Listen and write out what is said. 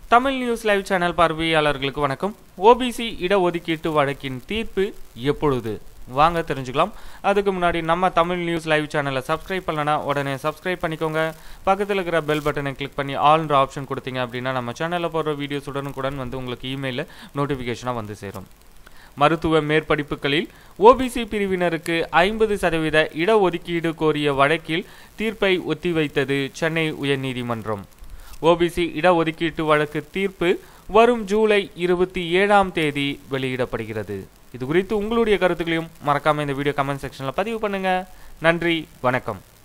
Tamil news live channel பார்வையாளர்களுக்கு வணக்கம் OBC இடஒதுக்கீட்டு வழக்கின் தீர்ப்பு எப்பொழுது வாங்க தெரிஞ்சுக்கலாம் அதுக்கு முன்னாடி நம்ம தமிழ் நியூஸ் லைவ் சேனலை சப்ஸ்கிரைப் பண்ணலனா உடனே சப்ஸ்கிரைப் பண்ணிக்கோங்க பக்கத்தில் இருக்கிற பெல் பட்டனை கிளிக் பண்ணி ஆல்ன்ற ஆப்ஷன் கொடுத்தீங்க அப்படின்னா நம்ம சேனலில் போடுற வீடியோஸ் உடனுக்குடன் வந்து உங்களுக்கு இமெயிலில் நோட்டிஃபிகேஷனாக வந்து சேரும் மருத்துவ மேற்படிப்புகளில் ஓபிசி பிரிவினருக்கு ஐம்பது சதவீத இடஒதுக்கீடு கோரிய வழக்கில் தீர்ப்பை ஒத்திவைத்தது சென்னை உயர்நீதிமன்றம் ஓபிசி இடஒதுக்கீட்டு வழக்கு தீர்ப்பு வரும் ஜூலை இருபத்தி ஏழாம் தேதி வெளியிடப்படுகிறது இது குறித்து உங்களுடைய கருத்துக்களையும் மறக்காம இந்த வீடியோ கமெண்ட் செக்ஷனில் பதிவு பண்ணுங்க நன்றி வணக்கம்